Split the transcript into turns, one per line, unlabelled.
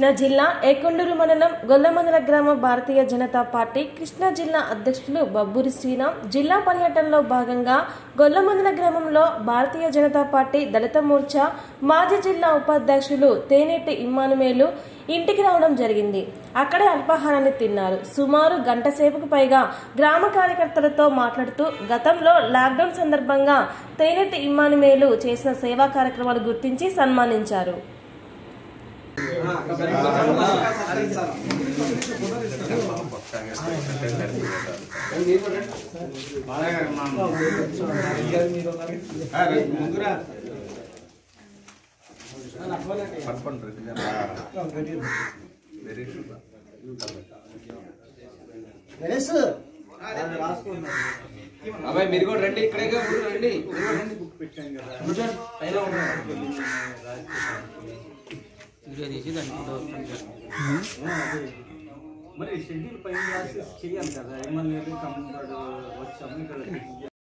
కృష్ణా జిల్లా ఏకొండూరు మండలం గొల్లమందల గ్రామ భారతీయ జనతా పార్టీ కృష్ణా జిల్లా అధ్యక్షులు బబ్బూరి శ్రీరామ్ జిల్లా పర్యటనలో భాగంగా గొల్లమందల గ్రామంలో భారతీయ జనతా పార్టీ దళిత మోర్చా మాజీ జిల్లా ఉపాధ్యక్షులు తేనెట్టి ఇమ్మానుమేలు ఇంటికి రావడం జరిగింది అక్కడే అల్పాహారాన్ని తిన్నారు సుమారు గంట సేపుకు పైగా గ్రామ కార్యకర్తలతో మాట్లాడుతూ గతంలో లాక్డౌన్ సందర్భంగా తేనెట్టి ఇమ్మానుమేలు చేసిన సేవా కార్యక్రమాలు గుర్తించి సన్మానించారు
అబ్బాయి మీరు కూడా రండి ఇక్కడే ఊరు రండి మీరు కూడా రండి బుక్ పెట్టాను కదా పైన వీడియో తీసి దానికి
మరి షెడ్యూల్ పైన రాసి చేయాలి కదా ఎమ్మెల్యే కమ్ముతాడు వచ్చాము ఇక్కడ